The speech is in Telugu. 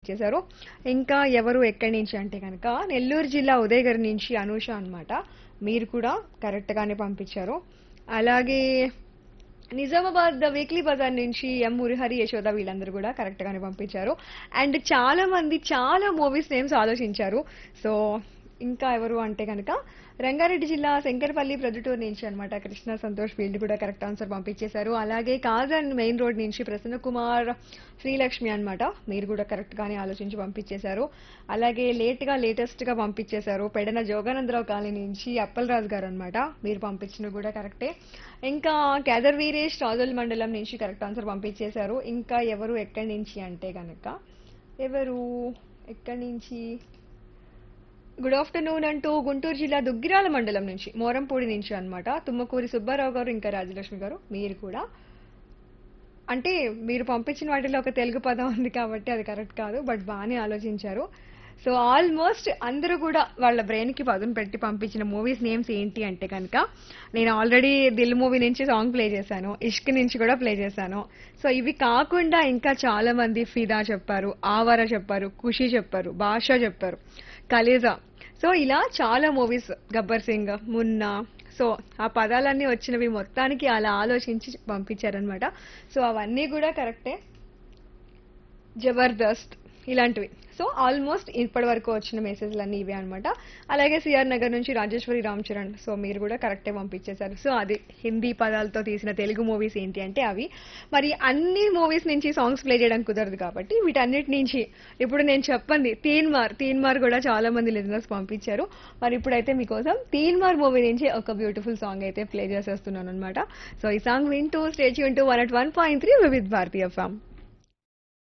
పంపించేశారు ఇంకా ఎవరు ఎక్కడి నుంచి అంటే కనుక నెల్లూరు జిల్లా ఉదయగిరి నుంచి అనూష అన్నమాట మీరు కూడా కరెక్ట్గానే పంపించారు అలాగే నిజామాబాద్ ద వీక్లీ బజార్ నుంచి ఎం మురిహరి యశోద వీళ్ళందరూ కూడా కరెక్ట్ గానే పంపించారు అండ్ చాలా మంది చాలా మూవీస్ నేమ్స్ ఆలోచించారు సో ఇంకా ఎవరు అంటే కనుక రంగారెడ్డి జిల్లా శంకరపల్లి ప్రొద్దుటూరు నుంచి అన్నమాట కృష్ణ సంతోష్ వీళ్ళు కూడా కరెక్ట్ ఆన్సర్ పంపించేశారు అలాగే కాజన్ మెయిన్ రోడ్ నుంచి ప్రసన్న కుమార్ శ్రీలక్ష్మి అన్నమాట మీరు కూడా కరెక్ట్ గానే ఆలోచించి పంపించేశారు అలాగే లేట్ గా లేటెస్ట్ గా పంపించేశారు పెడన జోగానందరావు కాలనీ నుంచి అప్పలరాజు గారు అన్నమాట మీరు పంపించిన కూడా కరెక్టే ఇంకా కేదర్ వీరేష్ రాజోల్ మండలం నుంచి కరెక్ట్ ఆన్సర్ పంపించేశారు ఇంకా ఎవరు ఎక్కడి నుంచి అంటే కనుక ఎవరు ఎక్కడి నుంచి గుడ్ ఆఫ్టర్నూన్ అంటూ గుంటూరు జిల్లా దుగ్గిరాల మండలం నుంచి మోరంపూడి నుంచి అన్నమాట తుమ్మకూరి సుబ్బారావు గారు ఇంకా రాజలక్ష్మి గారు మీరు కూడా అంటే మీరు పంపించిన వాటిలో ఒక తెలుగు పదం ఉంది కాబట్టి అది కరెక్ట్ కాదు బట్ బాగానే ఆలోచించారు సో ఆల్మోస్ట్ అందరూ కూడా వాళ్ళ బ్రెయిన్కి పదును పెట్టి పంపించిన మూవీస్ నేమ్స్ ఏంటి అంటే కనుక నేను ఆల్రెడీ దిల్ మూవీ నుంచి సాంగ్ ప్లే చేశాను ఇష్క్ నుంచి కూడా ప్లే చేశాను సో ఇవి కాకుండా ఇంకా చాలా మంది ఫిదా చెప్పారు ఆవార చెప్పారు ఖుషి చెప్పారు భాష చెప్పారు కలేజా సో ఇలా చాలా మూవీస్ గబ్బర్ సింగ్ మున్నా సో ఆ పదాలన్నీ వచ్చినవి మొత్తానికి అలా ఆలోచించి పంపించారనమాట సో అవన్నీ కూడా కరెక్టే జబర్దస్త్ ఇలాంటివి సో ఆల్మోస్ట్ ఇప్పటి వరకు వచ్చిన మెసేజ్లు అన్నీ ఇవే అనమాట అలాగే సిఆర్ నగర్ నుంచి రాజేశ్వరి రామ్ చరణ్ సో మీరు కూడా కరెక్టే పంపించేశారు సో అది హిందీ పదాలతో తీసిన తెలుగు మూవీస్ ఏంటి అంటే అవి మరి అన్ని మూవీస్ నుంచి సాంగ్స్ ప్లే చేయడం కుదరదు కాబట్టి వీటన్నిటి నుంచి ఇప్పుడు నేను చెప్పండి తీన్ మార్ తీన్ మార్ కూడా చాలా మంది లిజనర్స్ పంపించారు మరి ఇప్పుడైతే మీకోసం తీన్ మార్ మూవీ నుంచి ఒక బ్యూటిఫుల్ సాంగ్ అయితే ప్లే చేసేస్తున్నాను అనమాట సో ఈ సాంగ్ వింటూ స్టేజ్ వింటూ one at one point three Vividh Bharatiya form